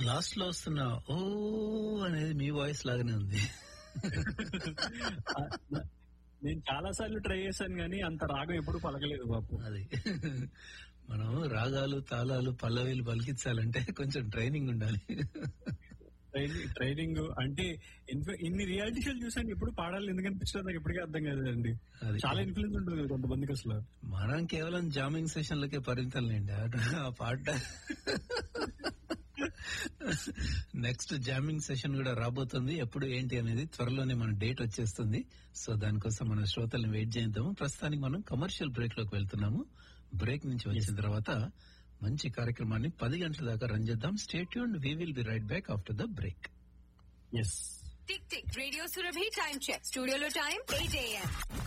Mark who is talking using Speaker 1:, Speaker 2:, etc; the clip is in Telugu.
Speaker 1: లాస్ట్ లో వస్తున్న ఓ అనేది మీ వాయిస్ లాగానే ఉంది
Speaker 2: నేను చాలా సార్లు ట్రై చేశాను కానీ అంత రాగం ఎప్పుడు పలకలేదు బాపు
Speaker 1: అది మనం రాగాలు తాళాలు పల్లవీలు పలికించాలంటే కొంచెం ట్రైనింగ్ ఉండాలి
Speaker 2: ట్రైనింగ్ ట్రైనింగ్ అంటే ఇన్ఫ- ఇన్ని రియాలిటీ షోలు చూసాను ఎప్పుడు పాడాలి ఎందుకు అనిపించలేదు నాకు ఇప్పటికీ అర్థం కాదండి
Speaker 1: అది.
Speaker 2: చాలా ఇన్ఫ్లుయెన్స్ ఉంటుంది కదా కొంతమందికి అసలు
Speaker 1: మనం కేవలం జామింగ్ సెషన్లకే పరిమితం లేండి ఆ పాట నెక్స్ట్ జామింగ్ సెషన్ కూడా రాబోతుంది ఎప్పుడు ఏంటి అనేది త్వరలోనే మన డేట్ వచ్చేస్తుంది సో దానికోసం మన శ్రోతల్ని వెయిట్ చేద్దాము ప్రస్తుతానికి మనం కమర్షియల్ బ్రేక్ లోకి వెళ్తున్నాము బ్రేక్ నుంచి వచ్చిన తర్వాత మంచి కార్యక్రమాన్ని పది గంటల దాకా రన్ చేద్దాం స్టేట్ యూన్ we will be right back after the break
Speaker 2: ఎస్
Speaker 3: tick tick radio Surabhi time check స్టూడియోలో టైం ఎయిట్ ఏఎం